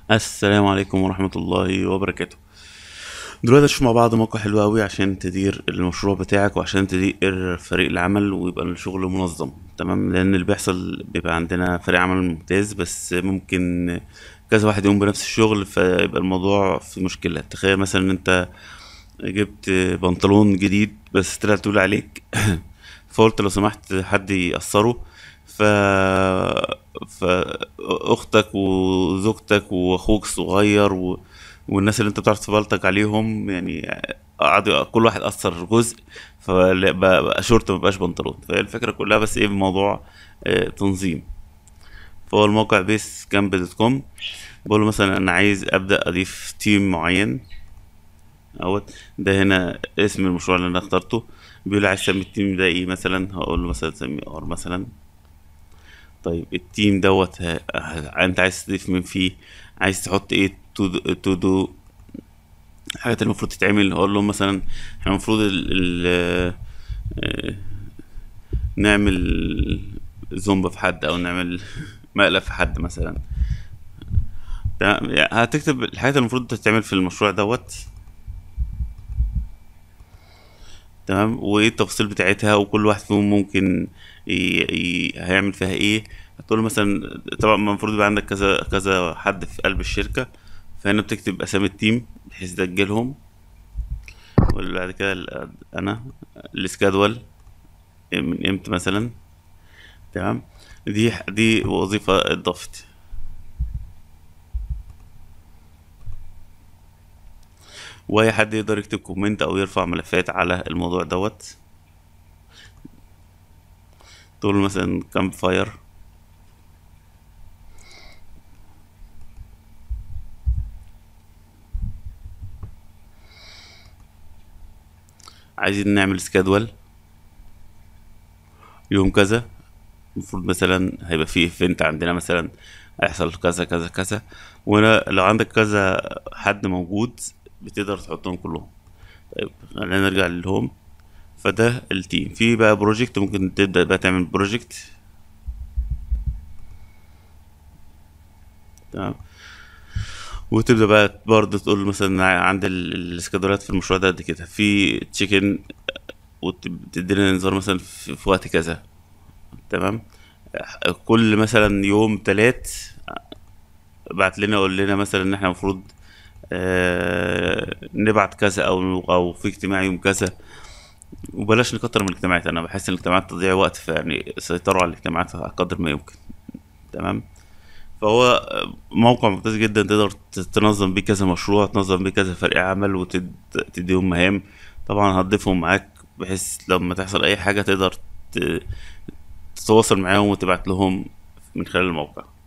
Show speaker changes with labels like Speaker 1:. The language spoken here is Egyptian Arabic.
Speaker 1: السلام عليكم ورحمة الله وبركاته دلوقتي نشوف مع بعض موقع حلو قوي عشان تدير المشروع بتاعك وعشان تدير فريق العمل ويبقى الشغل منظم تمام لان اللي بيحصل بيبقى عندنا فريق عمل ممتاز بس ممكن كذا واحد يقوم بنفس الشغل فيبقى الموضوع في مشكلة تخيل مثلا ان انت جبت بنطلون جديد بس طلع طويل عليك فقلت لو سمحت حد يقصره ف فاختك وزوجتك واخوك الصغير و... والناس اللي انت بتعرف تبلطج عليهم يعني قعدوا كل واحد اثر جزء فبقى شورت مبقاش بنطلون فهي الفكره كلها بس ايه بموضوع آه، تنظيم فهو الموقع بيس كامب دوت كوم بقول له مثلا انا عايز ابدا اضيف تيم معين اهوت ده هنا اسم المشروع اللي انا اخترته بيقول لي عايز تسمي التيم ده ايه مثلا هقول له مثلا سميه ار مثلا طيب التيم دوت ه... ه... انت عايز تضيف مين فيه عايز تحط ايه تو دو, تو دو الحاجات اللي المفروض تتعمل اقول له مثلا احنا المفروض ال... ال... آه، نعمل زومبا في حد او نعمل مقلب في حد مثلا تمام يعني هتكتب الحاجات اللي المفروض تتعمل في المشروع دوت تمام وايه التفاصيل بتاعتها وكل واحد فيهم ممكن ي... ي... هيعمل فيها ايه هتقول له مثلا طبعا المفروض يبقى عندك كذا كذا حد في قلب الشركة فهنا بتكتب اسامي التيم بحيث تسجلهم وبعد كده ال- انا السكادول من امتى مثلا تمام دي دي وظيفة اضافت واي حد يقدر يكتب كومنت او يرفع ملفات على الموضوع دوت تقول له مثلا كامب فاير عايزين نعمل سكادول يوم كذا المفروض مثلا هيبقى فيه ايفنت عندنا مثلا هيحصل كذا كذا كذا وانا لو عندك كذا حد موجود بتقدر تحطهم كلهم طيب خلينا نرجع للهوم فده التيم في بقى بروجكت ممكن تبدأ بقى تعمل بروجكت تمام وتبدأ بقى برضه تقول مثلا عند ال- السكادولات في المشروع ده قد كده في تشيكن وتدينا انذار مثلا في في وقت كذا تمام كل مثلا يوم تلات بعت لنا قول لنا مثلا ان احنا المفروض آه، نبعت كذا او او في اجتماع يوم كذا وبلاش نكتر من الاجتماعات انا بحس ان الاجتماعات تضيع وقت فيعني سيطروا على الاجتماعات قدر ما يمكن تمام فهو موقع ممتاز جدا تقدر ت- تنظم بيه كذا مشروع تنظم بيه كذا فريق عمل وتديهم مهام طبعا هتضيفهم معاك بحيث لما تحصل اي حاجة تقدر ت- تتواصل معاهم وتبعت لهم من خلال الموقع